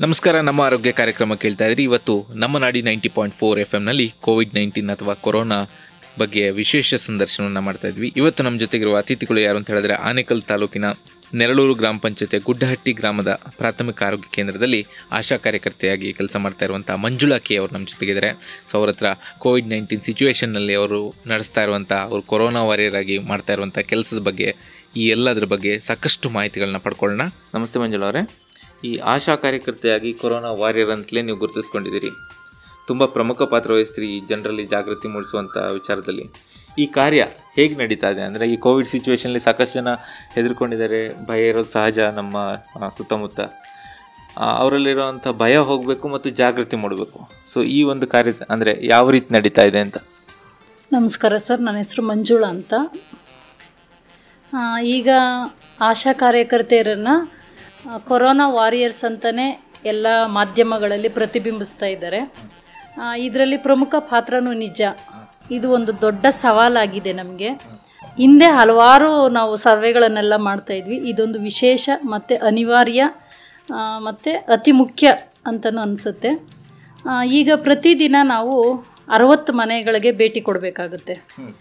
ನಮಸ್ಕಾರ ನಮ್ಮ ಆರೋಗ್ಯ ಕಾರ್ಯಕ್ರಮ ಕೇಳ್ತಾ ಇದ್ರಿ ಇವತ್ತು ನಮ್ಮ ನಾಡಿ ನೈಂಟಿ ಪಾಯಿಂಟ್ ಫೋರ್ ಎಫ್ ಎಮ್ನಲ್ಲಿ ಕೋವಿಡ್ ನೈನ್ಟೀನ್ ಅಥವಾ ಕೊರೋನಾ ಬಗ್ಗೆ ವಿಶೇಷ ಸಂದರ್ಶನವನ್ನು ಮಾಡ್ತಾ ಇದ್ವಿ ಇವತ್ತು ನಮ್ಮ ಜೊತೆಗಿರುವ ಅತಿಥಿಗಳು ಯಾರು ಅಂತ ಹೇಳಿದ್ರೆ ಆನೇಕಲ್ ತಾಲೂಕಿನ ನೆರಳೂರು ಗ್ರಾಮ ಪಂಚಾಯತಿ ಗುಡ್ಡಹಟ್ಟಿ ಗ್ರಾಮದ ಪ್ರಾಥಮಿಕ ಆರೋಗ್ಯ ಕೇಂದ್ರದಲ್ಲಿ ಆಶಾ ಕಾರ್ಯಕರ್ತೆಯಾಗಿ ಕೆಲಸ ಮಾಡ್ತಾ ಇರುವಂಥ ಮಂಜುಳಾ ಕೆ ಅವರು ನಮ್ಮ ಜೊತೆಗಿದ್ದಾರೆ ಸೊ ಅವ್ರ ಹತ್ರ ಕೋವಿಡ್ ನೈನ್ಟೀನ್ ಸಿಚುವೇಶನ್ನಲ್ಲಿ ಅವರು ನಡೆಸ್ತಾ ಇರುವಂಥ ಅವರು ಕೊರೋನಾ ವಾರಿಯರ್ ಆಗಿ ಮಾಡ್ತಾ ಇರುವಂಥ ಕೆಲಸದ ಬಗ್ಗೆ ಈ ಎಲ್ಲದರ ಬಗ್ಗೆ ಸಾಕಷ್ಟು ಮಾಹಿತಿಗಳನ್ನ ಪಡ್ಕೊಳ್ಳೋಣ ನಮಸ್ತೆ ಮಂಜುಳಾ ಅವರೇ ಈ ಆಶಾ ಕಾರ್ಯಕರ್ತೆಯಾಗಿ ಕೊರೋನಾ ವಾರಿಯರ್ ಅಂತಲೇ ನೀವು ಗುರುತಿಸ್ಕೊಂಡಿದ್ದೀರಿ ತುಂಬ ಪ್ರಮುಖ ಪಾತ್ರ ವಹಿಸ್ತೀರಿ ಈ ಜನರಲ್ಲಿ ಜಾಗೃತಿ ಮೂಡಿಸುವಂಥ ವಿಚಾರದಲ್ಲಿ ಈ ಕಾರ್ಯ ಹೇಗೆ ನಡೀತಾ ಇದೆ ಅಂದರೆ ಈ ಕೋವಿಡ್ ಸಿಚುವೇಶನಲ್ಲಿ ಸಾಕಷ್ಟು ಜನ ಹೆದರ್ಕೊಂಡಿದ್ದಾರೆ ಭಯ ಇರೋದು ಸಹಜ ನಮ್ಮ ಆ, ಸುತ್ತಮುತ್ತ ಆ, ಅವರಲ್ಲಿರುವಂಥ ಭಯ ಹೋಗಬೇಕು ಮತ್ತು ಜಾಗೃತಿ ಮೂಡಬೇಕು ಸೊ ಈ ಒಂದು ಕಾರ್ಯ ಅಂದರೆ ಯಾವ ರೀತಿ ನಡೀತಾ ಇದೆ ಅಂತ ನಮಸ್ಕಾರ ಸರ್ ನನ್ನ ಹೆಸರು ಮಂಜುಳಾ ಅಂತ ಆ, ಈಗ ಆಶಾ ಕಾರ್ಯಕರ್ತೆಯರನ್ನು ಕೊರೋನಾ ವಾರಿಯರ್ಸ್ ಅಂತಲೇ ಎಲ್ಲ ಮಾಧ್ಯಮಗಳಲ್ಲಿ ಪ್ರತಿಬಿಂಬಿಸ್ತಾ ಇದ್ದಾರೆ ಇದರಲ್ಲಿ ಪ್ರಮುಖ ಪಾತ್ರನೂ ನಿಜ ಇದು ಒಂದು ದೊಡ್ಡ ಸವಾಲಾಗಿದೆ ನಮಗೆ ಹಿಂದೆ ಹಲವಾರು ನಾವು ಸರ್ವೆಗಳನ್ನೆಲ್ಲ ಮಾಡ್ತಾ ಇದ್ವಿ ಇದೊಂದು ವಿಶೇಷ ಮತ್ತು ಅನಿವಾರ್ಯ ಮತ್ತು ಅತಿ ಮುಖ್ಯ ಅಂತಲೂ ಅನಿಸುತ್ತೆ ಆ, ಈಗ ಪ್ರತಿದಿನ ನಾವು ಅರವತ್ತು ಮನೆಗಳಿಗೆ ಭೇಟಿ ಕೊಡಬೇಕಾಗುತ್ತೆ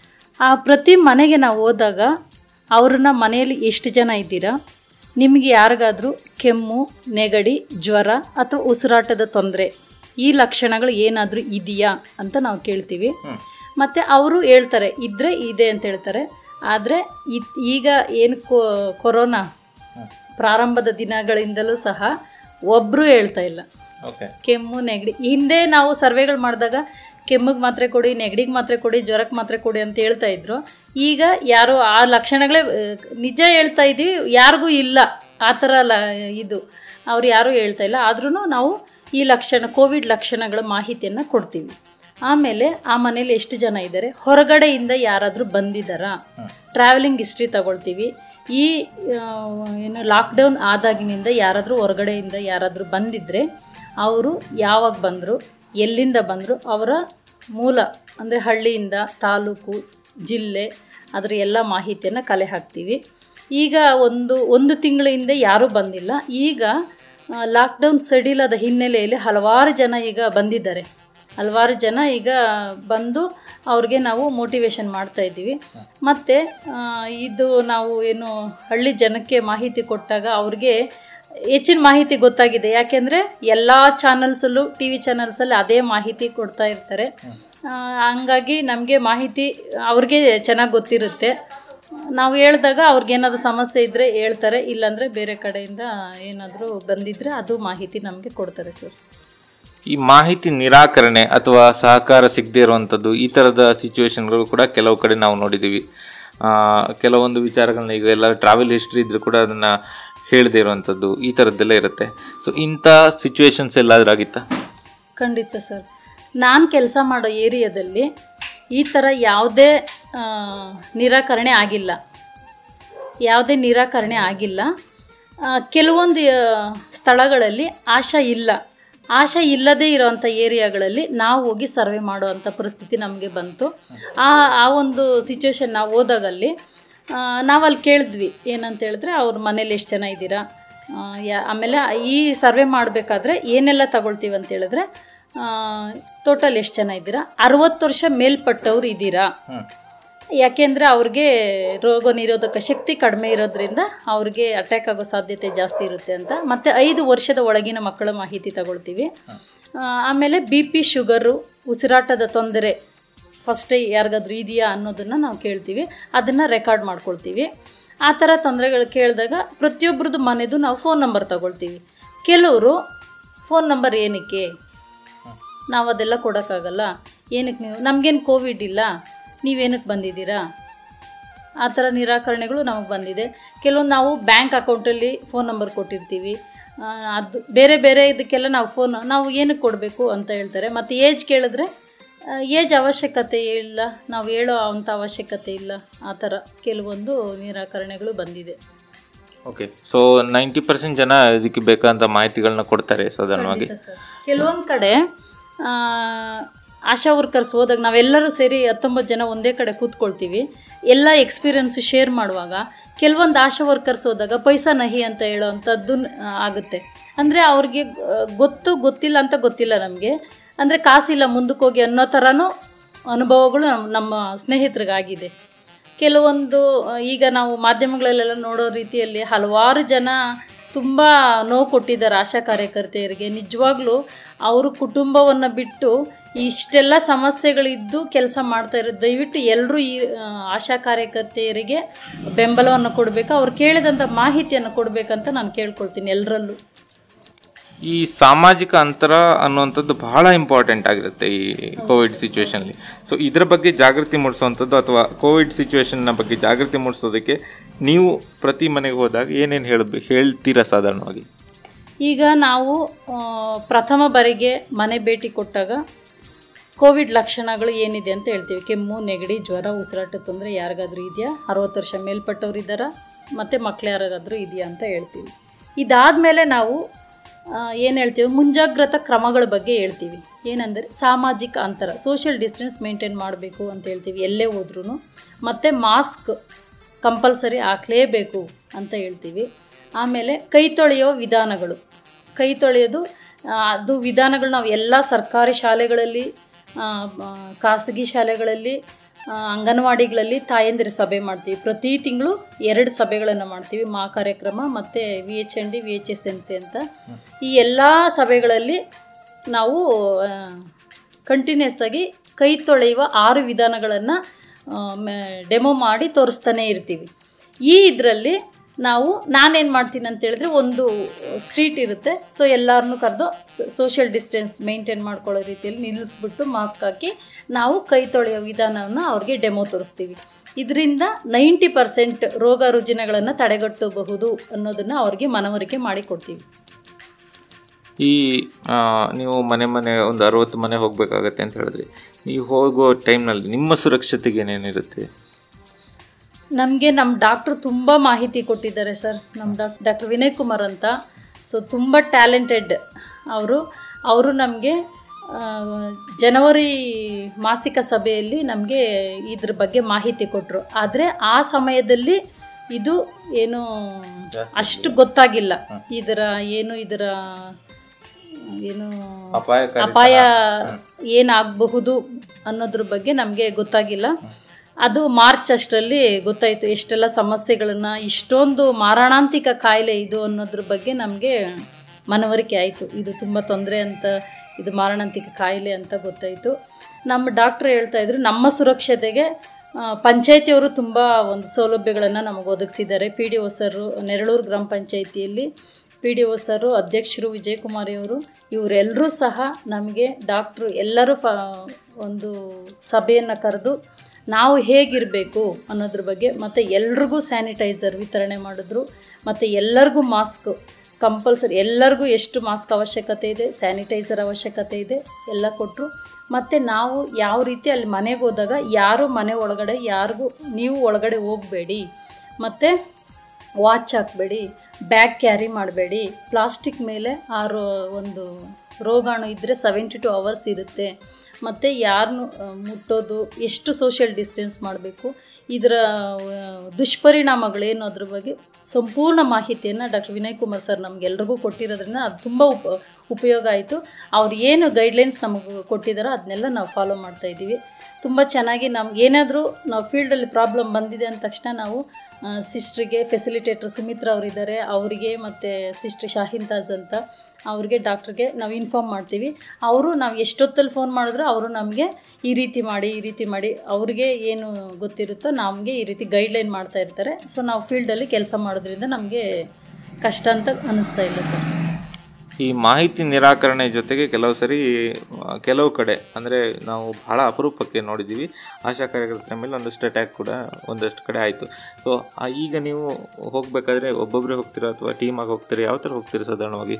ಆ ಪ್ರತಿ ಮನೆಗೆ ನಾವು ಹೋದಾಗ ಅವ್ರನ್ನ ಮನೆಯಲ್ಲಿ ಎಷ್ಟು ಜನ ಇದ್ದೀರಾ ನಿಮಗೆ ಯಾರಿಗಾದರೂ ಕೆಮ್ಮು ನೆಗಡಿ ಜ್ವರ ಅಥವಾ ಉಸಿರಾಟದ ತೊಂದರೆ ಈ ಲಕ್ಷಣಗಳು ಏನಾದರೂ ಇದೆಯಾ ಅಂತ ನಾವು ಕೇಳ್ತೀವಿ ಮತ್ತು ಅವರು ಹೇಳ್ತಾರೆ ಇದ್ದರೆ ಇದೆ ಅಂತ ಹೇಳ್ತಾರೆ ಆದರೆ ಈಗ ಏನು ಕೊರೋನಾ ಪ್ರಾರಂಭದ ದಿನಗಳಿಂದಲೂ ಸಹ ಒಬ್ಬರು ಹೇಳ್ತಾ ಇಲ್ಲ ಓಕೆ ಕೆಮ್ಮು ನೆಗಡಿ ಹಿಂದೆ ನಾವು ಸರ್ವೆಗಳು ಮಾಡಿದಾಗ ಕೆಮ್ಮಿಗೆ ಮಾತ್ರೆ ಕೊಡಿ ನೆಗಡಿಗೆ ಮಾತ್ರೆ ಕೊಡಿ ಜ್ವರಕ್ಕೆ ಮಾತ್ರೆ ಕೊಡಿ ಅಂತ ಹೇಳ್ತಾ ಇದ್ರು ಈಗ ಯಾರು ಆ ಲಕ್ಷಣಗಳೇ ಆ, ನಿಜ ಹೇಳ್ತಾ ಇದ್ದೀವಿ ಯಾರಿಗೂ ಇಲ್ಲ ಆ ಥರ ಲ ಇದು ಅವ್ರು ಯಾರೂ ಹೇಳ್ತಾ ಇಲ್ಲ ಆದ್ರೂ ನಾವು ಈ ಲಕ್ಷಣ ಕೋವಿಡ್ ಲಕ್ಷಣಗಳ ಮಾಹಿತಿಯನ್ನು ಕೊಡ್ತೀವಿ ಆಮೇಲೆ ಆ ಮನೇಲಿ ಎಷ್ಟು ಜನ ಇದ್ದಾರೆ ಹೊರಗಡೆಯಿಂದ ಯಾರಾದರೂ ಬಂದಿದ್ದಾರಾ ಟ್ರಾವೆಲಿಂಗ್ ಹಿಸ್ಟ್ರಿ ತಗೊಳ್ತೀವಿ ಈ ಆ, ಏನು ಲಾಕ್ಡೌನ್ ಆದಾಗಿನಿಂದ ಯಾರಾದರೂ ಹೊರಗಡೆಯಿಂದ ಯಾರಾದರೂ ಬಂದಿದ್ದರೆ ಅವರು ಯಾವಾಗ ಬಂದರು ಎಲ್ಲಿಂದ ಬಂದರು ಅವರ ಮೂಲ ಅಂದರೆ ಹಳ್ಳಿಯಿಂದ ತಾಲೂಕು ಜಿಲ್ಲೆ ಅದರ ಎಲ್ಲ ಮಾಹಿತಿಯನ್ನು ಕಲೆ ಹಾಕ್ತೀವಿ ಈಗ ಒಂದು ಒಂದು ತಿಂಗಳ ಹಿಂದೆ ಯಾರೂ ಬಂದಿಲ್ಲ ಈಗ ಲಾಕ್ಡೌನ್ ಸಡಿಲದ ಹಿನ್ನೆಲೆಯಲ್ಲಿ ಹಲವಾರು ಜನ ಈಗ ಬಂದಿದ್ದಾರೆ ಹಲವಾರು ಜನ ಈಗ ಬಂದು ಅವ್ರಿಗೆ ನಾವು ಮೋಟಿವೇಶನ್ ಮಾಡ್ತಾ ಇದ್ದೀವಿ ಮತ್ತು ಇದು ನಾವು ಏನು ಹಳ್ಳಿ ಜನಕ್ಕೆ ಮಾಹಿತಿ ಕೊಟ್ಟಾಗ ಅವ್ರಿಗೆ ಹೆಚ್ಚಿನ ಮಾಹಿತಿ ಗೊತ್ತಾಗಿದೆ ಯಾಕೆಂದರೆ ಎಲ್ಲ ಚಾನಲ್ಸಲ್ಲೂ ಟಿ ವಿ ಚಾನಲ್ಸಲ್ಲಿ ಅದೇ ಮಾಹಿತಿ ಕೊಡ್ತಾ ಇರ್ತಾರೆ ಆ, ಹಂಗಾಗಿ ನಮಗೆ ಮಾಹಿತಿ ಅವ್ರಿಗೆ ಚೆನ್ನಾಗಿ ಗೊತ್ತಿರುತ್ತೆ ನಾವು ಹೇಳಿದಾಗ ಅವ್ರಿಗೇನಾದ್ರು ಸಮಸ್ಯೆ ಇದ್ದರೆ ಹೇಳ್ತಾರೆ ಇಲ್ಲಾಂದರೆ ಬೇರೆ ಕಡೆಯಿಂದ ಏನಾದರೂ ಬಂದಿದ್ದರೆ ಅದು ಮಾಹಿತಿ ನಮಗೆ ಕೊಡ್ತಾರೆ ಸರ್ ಈ ಮಾಹಿತಿ ನಿರಾಕರಣೆ ಅಥವಾ ಸಹಕಾರ ಸಿಗದೇ ಇರುವಂಥದ್ದು ಈ ಥರದ ಸಿಚುವೇಶನ್ಗಳು ಕೂಡ ಕೆಲವು ಕಡೆ ನಾವು ನೋಡಿದ್ದೀವಿ ಆ, ಕೆಲವೊಂದು ವಿಚಾರಗಳನ್ನ ಈಗ ಎಲ್ಲ ಟ್ರಾವೆಲ್ ಹಿಸ್ಟ್ರಿ ಇದ್ರೂ ಕೂಡ ಅದನ್ನು ಹೇಳದೇ ಇರುವಂಥದ್ದು ಈ ಥರದ್ದೆಲ್ಲ ಇರುತ್ತೆ ಸೊ ಇಂಥ ಸಿಚುವೇಶನ್ಸ್ ಎಲ್ಲಾದ್ರೂ ಆಗಿತ್ತಾ ಖಂಡಿತ ಸರ್ ನಾನು ಕೆಲಸ ಮಾಡೋ ಏರಿಯಾದಲ್ಲಿ ಈ ಥರ ಯಾವುದೇ ಆ, ನಿರಾಕರಣೆ ಆಗಿಲ್ಲ ಯಾವುದೇ ನಿರಾಕರಣೆ ಆಗಿಲ್ಲ ಆ, ಕೆಲವೊಂದು ಆ, ಸ್ಥಳಗಳಲ್ಲಿ ಆಶಾ ಇಲ್ಲ ಆಶಾ ಇಲ್ಲದೇ ಇರೋವಂಥ ಏರಿಯಾಗಳಲ್ಲಿ ನಾವು ಹೋಗಿ ಸರ್ವೆ ಮಾಡುವಂಥ ಪರಿಸ್ಥಿತಿ ನಮಗೆ ಬಂತು ಆ ಆ ಒಂದು ಸಿಚುವೇಶನ್ ನಾವು ಹೋದಾಗಲ್ಲಿ ನಾವು ಅಲ್ಲಿ ಕೇಳಿದ್ವಿ ಏನಂತ ಹೇಳಿದ್ರೆ ಅವ್ರ ಮನೇಲಿ ಎಷ್ಟು ಜನ ಇದ್ದೀರಾ ಆ, ಯಾ ಆಮೇಲೆ ಈ ಸರ್ವೆ ಮಾಡಬೇಕಾದ್ರೆ ಏನೆಲ್ಲ ತಗೊಳ್ತೀವಿ ಅಂತ ಹೇಳಿದ್ರೆ ಟೋಟಲ್ ಎಷ್ಟು ಜನ ಇದ್ದೀರಾ ಅರವತ್ತು ವರ್ಷ ಮೇಲ್ಪಟ್ಟವ್ರು ಇದ್ದೀರಾ ಯಾಕೆಂದರೆ ಅವ್ರಿಗೆ ರೋಗ ನಿರೋಧಕ ಶಕ್ತಿ ಕಡಿಮೆ ಇರೋದ್ರಿಂದ ಅವ್ರಿಗೆ ಅಟ್ಯಾಕ್ ಆಗೋ ಸಾಧ್ಯತೆ ಜಾಸ್ತಿ ಇರುತ್ತೆ ಅಂತ ಮತ್ತು ಐದು ವರ್ಷದ ಒಳಗಿನ ಮಕ್ಕಳ ಮಾಹಿತಿ ತಗೊಳ್ತೀವಿ ಆ, ಆಮೇಲೆ ಬಿ ಪಿ ಶುಗರು ಉಸಿರಾಟದ ತೊಂದರೆ ಫಸ್ಟೇ ಯಾರಿಗಾದ್ರೂ ಇದೆಯಾ ಅನ್ನೋದನ್ನು ನಾವು ಕೇಳ್ತೀವಿ ಅದನ್ನು ರೆಕಾರ್ಡ್ ಮಾಡ್ಕೊಳ್ತೀವಿ ಆ ಥರ ತೊಂದರೆಗಳು ಕೇಳಿದಾಗ ಪ್ರತಿಯೊಬ್ಬರದ್ದು ಮನೆದು ನಾವು ಫೋನ್ ನಂಬರ್ ತಗೊಳ್ತೀವಿ ಕೆಲವರು ಫೋನ್ ನಂಬರ್ ಏನಕ್ಕೆ ನಾವು ಅದೆಲ್ಲ ಕೊಡೋಕ್ಕಾಗಲ್ಲ ಏನಕ್ಕೆ ನೀವು ನಮಗೇನು ಕೋವಿಡ್ ಇಲ್ಲ ನೀವೇನಕ್ಕೆ ಬಂದಿದ್ದೀರಾ ಆ ಥರ ನಿರಾಕರಣೆಗಳು ನಮಗೆ ಬಂದಿದೆ ಕೆಲವೊಂದು ನಾವು ಬ್ಯಾಂಕ್ ಅಕೌಂಟಲ್ಲಿ ಫೋನ್ ನಂಬರ್ ಕೊಟ್ಟಿರ್ತೀವಿ ಆ, ಅದು ಬೇರೆ ಬೇರೆ ಇದಕ್ಕೆಲ್ಲ ನಾವು ಫೋನ್ ನಾವು ಏನಕ್ಕೆ ಕೊಡಬೇಕು ಅಂತ ಹೇಳ್ತಾರೆ ಮತ್ತು ಏಜ್ ಕೇಳಿದ್ರೆ ಏಜ್ ಅವಶ್ಯಕತೆ ಇಲ್ಲ ನಾವು ಹೇಳೋ ಅಂಥ ಅವಶ್ಯಕತೆ ಇಲ್ಲ ಆ ಥರ ಕೆಲವೊಂದು ನಿರಾಕರಣೆಗಳು ಬಂದಿದೆ ಓಕೆ ಸೊ ನೈಂಟಿ ಪರ್ಸೆಂಟ್ ಜನ ಇದಕ್ಕೆ ಬೇಕಾದಂಥ ಮಾಹಿತಿಗಳನ್ನ ಕೊಡ್ತಾರೆ ಸಾಧಾರಣವಾಗಿ ಕೆಲವೊಂದು ಕಡೆ ಆ, ಆಶಾ ವರ್ಕರ್ಸ್ ಹೋದಾಗ ನಾವೆಲ್ಲರೂ ಸೇರಿ ಹತ್ತೊಂಬತ್ತು ಜನ ಒಂದೇ ಕಡೆ ಕೂತ್ಕೊಳ್ತೀವಿ ಎಲ್ಲ ಎಕ್ಸ್ಪೀರಿಯನ್ಸ್ ಶೇರ್ ಮಾಡುವಾಗ ಕೆಲವೊಂದು ಆಶಾ ವರ್ಕರ್ಸ್ ಹೋದಾಗ ಪೈಸಾ ನಹಿ ಅಂತ ಹೇಳೋವಂಥದ್ದು ಆಗುತ್ತೆ ಅಂದರೆ ಅವ್ರಿಗೆ ಆ, ಗೊತ್ತು ಗೊತ್ತಿಲ್ಲ ಅಂತ ಗೊತ್ತಿಲ್ಲ ನಮಗೆ ಅಂದರೆ ಕಾಸಿಲ್ಲ ಮುಂದಕ್ಕೆ ಹೋಗಿ ಅನ್ನೋ ಥರನೂ ಅನುಭವಗಳು ನಮ್ಮ ನಮ್ಮ ಸ್ನೇಹಿತರಿಗಾಗಿದೆ ಕೆಲವೊಂದು ಆ, ಈಗ ನಾವು ಮಾಧ್ಯಮಗಳಲ್ಲೆಲ್ಲ ನೋಡೋ ರೀತಿಯಲ್ಲಿ ಹಲವಾರು ಜನ ತುಂಬ ನೋವು ಕೊಟ್ಟಿದ್ದಾರೆ ಆಶಾ ಕಾರ್ಯಕರ್ತೆಯರಿಗೆ ನಿಜವಾಗ್ಲೂ ಅವರು ಕುಟುಂಬವನ್ನು ಬಿಟ್ಟು ಇಷ್ಟೆಲ್ಲ ಸಮಸ್ಯೆಗಳಿದ್ದು ಕೆಲಸ ಮಾಡ್ತಾ ಇರೋದು ದಯವಿಟ್ಟು ಎಲ್ಲರೂ ಈ ಆ, ಆಶಾ ಕಾರ್ಯಕರ್ತೆಯರಿಗೆ ಬೆಂಬಲವನ್ನು ಕೊಡಬೇಕು ಅವ್ರು ಕೇಳಿದಂಥ ಮಾಹಿತಿಯನ್ನು ಕೊಡಬೇಕಂತ ನಾನು ಕೇಳ್ಕೊಳ್ತೀನಿ ಎಲ್ಲರಲ್ಲೂ ಈ ಸಾಮಾಜಿಕ ಅಂತರ ಅನ್ನುವಂಥದ್ದು ಬಹಳ ಇಂಪಾರ್ಟೆಂಟ್ ಆಗಿರುತ್ತೆ ಈ ಕೋವಿಡ್ ಸಿಚುವೇಶನ್ಲಿ ಸೊ ಇದರ ಬಗ್ಗೆ ಜಾಗೃತಿ ಮೂಡಿಸುವಂಥದ್ದು ಅಥವಾ ಕೋವಿಡ್ ಸಿಚುವೇಶನ್ನ ಬಗ್ಗೆ ಜಾಗೃತಿ ಮೂಡಿಸೋದಕ್ಕೆ ನೀವು ಪ್ರತಿ ಮನೆಗೆ ಹೋದಾಗ ಏನೇನು ಹೇಳಬೇಕು ಹೇಳ್ತೀರಾ ಸಾಧಾರಣವಾಗಿ ಈಗ ನಾವು ಆ, ಪ್ರಥಮ ಬಾರಿಗೆ ಮನೆ ಭೇಟಿ ಕೊಟ್ಟಾಗ ಕೋವಿಡ್ ಲಕ್ಷಣಗಳು ಏನಿದೆ ಅಂತ ಹೇಳ್ತೀವಿ ಕೆಮ್ಮು ನೆಗಡಿ ಜ್ವರ ಉಸಿರಾಟ ತೊಂದರೆ ಯಾರಿಗಾದ್ರೂ ಇದೆಯಾ ಅರವತ್ತು ವರ್ಷ ಮೇಲ್ಪಟ್ಟವ್ರು ಇದ್ದಾರಾ ಮತ್ತು ಮಕ್ಳು ಯಾರಿಗಾದ್ರೂ ಇದೆಯಾ ಅಂತ ಹೇಳ್ತೀವಿ ಇದಾದಮೇಲೆ ನಾವು ಏನು ಹೇಳ್ತೀವಿ ಮುಂಜಾಗ್ರತಾ ಕ್ರಮಗಳ ಬಗ್ಗೆ ಹೇಳ್ತೀವಿ ಏನಂದರೆ ಸಾಮಾಜಿಕ ಅಂತರ ಸೋಷಿಯಲ್ ಡಿಸ್ಟೆನ್ಸ್ ಮೇಂಟೈನ್ ಮಾಡಬೇಕು ಅಂತ ಹೇಳ್ತೀವಿ ಎಲ್ಲೇ ಹೋದ್ರೂ ಮತ್ತು ಮಾಸ್ಕ್ ಕಂಪಲ್ಸರಿ ಹಾಕಲೇಬೇಕು ಅಂತ ಹೇಳ್ತೀವಿ ಆಮೇಲೆ ಕೈ ತೊಳೆಯೋ ವಿಧಾನಗಳು ಕೈ ತೊಳೆಯೋದು ಆ, ಅದು ವಿಧಾನಗಳು ನಾವು ಎಲ್ಲ ಸರ್ಕಾರಿ ಶಾಲೆಗಳಲ್ಲಿ ಆ, ಬ- ಖಾಸಗಿ ಶಾಲೆಗಳಲ್ಲಿ ಆ, ಅಂಗನವಾಡಿಗಳಲ್ಲಿ ತಾಯಂದಿರ ಸಭೆ ಮಾಡ್ತೀವಿ ಪ್ರತಿ ತಿಂಗಳು ಎರಡು ಸಭೆಗಳನ್ನು ಮಾಡ್ತೀವಿ ಮಾ ಕಾರ್ಯಕ್ರಮ ಮತ್ತು V H N D V H S N C ಅಂತ ಈ ಎಲ್ಲ ಸಭೆಗಳಲ್ಲಿ ನಾವು ಕಂಟಿನ್ಯೂಸ್ ಆಗಿ ಕೈ ತೊಳೆಯುವ ಆರು ವಿಧಾನಗಳನ್ನು ಡೆಮೋ ಮಾಡಿ ತೋರಿಸ್ತಾನೆ ಇರ್ತೀವಿ ಈ ಇದರಲ್ಲಿ ನಾವು ನಾನೇನು ಮಾಡ್ತೀನಿ ಅಂತ ಹೇಳಿದ್ರೆ ಒಂದು ಸ್ಟ್ರೀಟ್ ಇರುತ್ತೆ ಸೊ ಎಲ್ಲರನ್ನೂ ಕರೆದು ಸೋಷಿಯಲ್ ಡಿಸ್ಟೆನ್ಸ್ ಮೇಂಟೈನ್ ಮಾಡ್ಕೊಳ್ಳೋ ರೀತಿಯಲ್ಲಿ ನಿಲ್ಲಿಸ್ಬಿಟ್ಟು ಮಾಸ್ಕ್ ಹಾಕಿ ನಾವು ಕೈ ತೊಳೆಯೋ ವಿಧಾನವನ್ನು ಅವ್ರಿಗೆ ಡೆಮೋ ತೋರಿಸ್ತೀವಿ ಇದರಿಂದ ನೈಂಟಿ ಪರ್ಸೆಂಟ್ ರೋಗ ರುಜಿನಗಳನ್ನು ತಡೆಗಟ್ಟಬಹುದು ಅನ್ನೋದನ್ನು ಅವ್ರಿಗೆ ಮನವರಿಕೆ ಮಾಡಿಕೊಡ್ತೀವಿ ಈ ಆ, ನೀವು ಮನೆ ಮನೆ ಒಂದು ಅರವತ್ತು ಮನೆ ಹೋಗಬೇಕಾಗತ್ತೆ ಅಂತ ಹೇಳಿದ್ರಿ ನೀವು ಹೋಗೋ ಟೈಮ್ನಲ್ಲಿ ನಿಮ್ಮ ಸುರಕ್ಷತೆಗೆ ಏನೇನಿರುತ್ತೆ ನಮಗೆ ನಮ್ಮ ಡಾಕ್ಟ್ರು ತುಂಬ ಮಾಹಿತಿ ಕೊಟ್ಟಿದ್ದಾರೆ ಸರ್ ನಮ್ಮ ಡಾಕ್ ಡಾಕ್ಟರ್ ವಿನಯ್ ಕುಮಾರ್ ಅಂತ ಸೊ ತುಂಬ ಟ್ಯಾಲೆಂಟೆಡ್ ಅವರು ಅವರು ನಮಗೆ ಜನವರಿ ಮಾಸಿಕ ಸಭೆಯಲ್ಲಿ ನಮಗೆ ಇದ್ರ ಬಗ್ಗೆ ಮಾಹಿತಿ ಕೊಟ್ಟರು ಆದರೆ ಆ ಸಮಯದಲ್ಲಿ ಇದು ಏನು ಅಷ್ಟು ಗೊತ್ತಾಗಿಲ್ಲ ಇದರ ಏನು ಇದರ ಏನು ಅಪಾಯಕಾರಿ ಅಪಾಯ ಏನಾಗಬಹುದು ಅನ್ನೋದ್ರ ಬಗ್ಗೆ ನಮಗೆ ಗೊತ್ತಾಗಿಲ್ಲ ಅದು ಮಾರ್ಚ್ ಅಷ್ಟರಲ್ಲಿ ಗೊತ್ತಾಯಿತು ಎಷ್ಟೆಲ್ಲ ಸಮಸ್ಯೆಗಳನ್ನು ಇಷ್ಟೊಂದು ಮಾರಣಾಂತಿಕ ಕಾಯಿಲೆ ಇದು ಅನ್ನೋದ್ರ ಬಗ್ಗೆ ನಮಗೆ ಮನವರಿಕೆ ಆಯಿತು ಇದು ತುಂಬ ತೊಂದರೆ ಅಂತ ಇದು ಮಾರಣಾಂತಿಕ ಕಾಯಿಲೆ ಅಂತ ಗೊತ್ತಾಯಿತು ನಮ್ಮ ಡಾಕ್ಟ್ರ್ ಹೇಳ್ತಾ ಇದ್ರು ನಮ್ಮ ಸುರಕ್ಷತೆಗೆ ಆ, ಪಂಚಾಯತಿಯವರು ತುಂಬ ಒಂದು ಸೌಲಭ್ಯಗಳನ್ನು ನಮಗೆ ಒದಗಿಸಿದ್ದಾರೆ ಪಿ ಡಿ ಒ ಸರು ನೆರಳೂರು ಗ್ರಾಮ ಪಂಚಾಯಿತಿಯಲ್ಲಿ ಪಿ ಡಿ ಒ ಸರು ಅಧ್ಯಕ್ಷರು ವಿಜಯಕುಮಾರಿಯವರು ಇವರೆಲ್ಲರೂ ಸಹ ನಮಗೆ ಡಾಕ್ಟ್ರು ಎಲ್ಲರೂ ಫ ಒಂದು ಸಭೆಯನ್ನು ಕರೆದು ನಾವು ಹೇಗಿರಬೇಕು ಅನ್ನೋದ್ರ ಬಗ್ಗೆ ಮತ್ತು ಎಲ್ರಿಗೂ ಸ್ಯಾನಿಟೈಸರ್ ವಿತರಣೆ ಮಾಡಿದ್ರು ಮತ್ತು ಎಲ್ಲರಿಗೂ ಮಾಸ್ಕ್ ಕಂಪಲ್ಸರಿ ಎಲ್ಲರಿಗೂ ಎಷ್ಟು ಮಾಸ್ಕ್ ಅವಶ್ಯಕತೆ ಇದೆ ಸ್ಯಾನಿಟೈಸರ್ ಅವಶ್ಯಕತೆ ಇದೆ ಎಲ್ಲ ಕೊಟ್ಟರು ಮತ್ತು ನಾವು ಯಾವ ರೀತಿ ಅಲ್ಲಿ ಮನೆಗೆ ಹೋದಾಗ ಯಾರು ಮನೆ ಒಳಗಡೆ ಯಾರಿಗೂ ನೀವು ಒಳಗಡೆ ಹೋಗಬೇಡಿ ಮತ್ತು ವಾಚ್ ಹಾಕಬೇಡಿ ಬ್ಯಾಗ್ ಕ್ಯಾರಿ ಮಾಡಬೇಡಿ ಪ್ಲಾಸ್ಟಿಕ್ ಮೇಲೆ ಆ ರೋ ಒಂದು ರೋಗಾಣು ಇದ್ದರೆ ಸೆವೆಂಟಿ ಟು ಅವರ್ಸ್ ಇರುತ್ತೆ ಮತ್ತು ಯಾರನ್ನು ಮುಟ್ಟೋದು ಎಷ್ಟು ಸೋಷಿಯಲ್ ಡಿಸ್ಟೆನ್ಸ್ ಮಾಡಬೇಕು ಇದರ ಆ, ದುಷ್ಪರಿಣಾಮಗಳೇನು ಅದ್ರ ಬಗ್ಗೆ ಸಂಪೂರ್ಣ ಮಾಹಿತಿಯನ್ನು ಡಾಕ್ಟರ್ ವಿನಯ್ ಕುಮಾರ್ ಸರ್ ನಮಗೆಲ್ರಿಗೂ ಕೊಟ್ಟಿರೋದ್ರಿಂದ ಅದು ತುಂಬ ಉಪ ಉಪಯೋಗ ಆಯಿತು ಅವ್ರು ಏನು ಗೈಡ್ಲೈನ್ಸ್ ನಮಗೆ ಕೊಟ್ಟಿದ್ದಾರೋ ಅದನ್ನೆಲ್ಲ ನಾವು ಫಾಲೋ ಮಾಡ್ತಾ ಇದ್ದೀವಿ ತುಂಬ ಚೆನ್ನಾಗಿ ನಮ್ಗೆ ಏನಾದರೂ ನಾವು ಫೀಲ್ಡಲ್ಲಿ ಪ್ರಾಬ್ಲಮ್ ಬಂದಿದೆ ಅಂದ ತಕ್ಷಣ ನಾವು ಸಿಸ್ಟ್ರಿಗೆ ಫೆಸಿಲಿಟೇಟರ್ ಸುಮಿತ್ರಾ ಅವರಿದ್ದಾರೆ ಅವರಿಗೆ ಮತ್ತು ಸಿಸ್ಟರ್ ಶಾಹಿನ್ ತಾಜ್ ಅಂತ ಅವ್ರಿಗೆ ಡಾಕ್ಟ್ರಿಗೆ ನಾವು ಇನ್ಫಾರ್ಮ್ ಮಾಡ್ತೀವಿ ಅವರು ನಾವು ಎಷ್ಟೊತ್ತಲ್ಲಿ ಫೋನ್ ಮಾಡಿದ್ರು ಅವರು ನಮಗೆ ಈ ರೀತಿ ಮಾಡಿ ಈ ರೀತಿ ಮಾಡಿ ಅವ್ರಿಗೆ ಏನು ಗೊತ್ತಿರುತ್ತೋ ನಮಗೆ ಈ ರೀತಿ ಗೈಡ್ಲೈನ್ ಮಾಡ್ತಾ ಇರ್ತಾರೆ ಸೊ ನಾವು ಫೀಲ್ಡಲ್ಲಿ ಕೆಲಸ ಮಾಡೋದ್ರಿಂದ ನಮಗೆ ಕಷ್ಟ ಅಂತ ಅನ್ನಿಸ್ತಾ ಇಲ್ಲ ಸರ್ ಈ ಮಾಹಿತಿ ನಿರಾಕರಣೆ ಜೊತೆಗೆ ಕೆಲವು ಸರಿ ಆ, ಕೆಲವು ಕಡೆ ಅಂದರೆ ನಾವು ಬಹಳ ಅಪರೂಪಕ್ಕೆ ನೋಡಿದ್ದೀವಿ ಆಶಾ ಕಾರ್ಯಕರ್ತರ ಮೇಲೆ ಒಂದಷ್ಟು ಅಟ್ಯಾಕ್ ಕೂಡ ಒಂದಷ್ಟು ಕಡೆ ಆಯಿತು ಸೊ ಈಗ ನೀವು ಹೋಗಬೇಕಾದ್ರೆ ಒಬ್ಬೊಬ್ಬರೇ ಹೋಗ್ತೀರಾ ಅಥವಾ ಟೀಮಾಗಿ ಹೋಗ್ತೀರಾ ಯಾವ ಥರ ಹೋಗ್ತೀರಾ ಸಾಧಾರಣವಾಗಿ